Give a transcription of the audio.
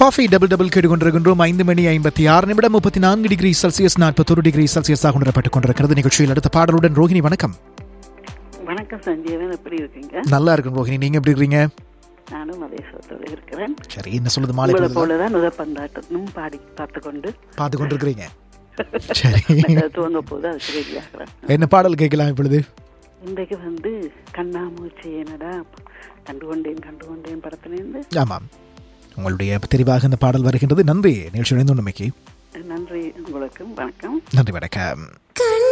Coffee double double கேட்டுக்கொண்டிருக்கின்றோம் ஐந்து மணி ஐம்பத்தி ஆறு நிமிடம் முப்பத்தி நான்கு டிகிரி செல்சியஸ் நாற்பத்தொரு டிகிரி செல்சியஸாக உணரப்பட்டுக் கொண்டிருக்கிறது நிகழ்ச்சியில் அடுத்த பாடலுடன் ரோஹிணி வணக்கம் வணக்கம் சஞ்சீவன் எப்படி இருக்கீங்க நல்லா இருக்கும் ரோஹிணி நீங்க எப்படி இருக்கீங்க நானும் அதே சொல்றது இருக்கிறேன் சரி என்ன சொல்லுது மாலை உங்களை பொழுதுல? போலதான் உதப்பந்தாட்டமும் பாடி பார்த்து கொண்டு பார்த்து கொண்டிருக்கிறீங்க சரி துவங்க போது அதுக்கு ரெடி ஆகிறேன் என்ன பாடல் கேட்கலாம் இப்பொழுது இன்றைக்கு வந்து கண்ணாமூச்சி என்னடா கண்டுகொண்டேன் கண்டுகொண்டேன் படத்திலிருந்து ஆமாம் உங்களுடைய தெரிவாக இந்த பாடல் வருகின்றது நன்றி நிகழ்ச்சி இணைந்து உண்மைக்கு நன்றி உங்களுக்கும் வணக்கம் நன்றி வணக்கம் கண்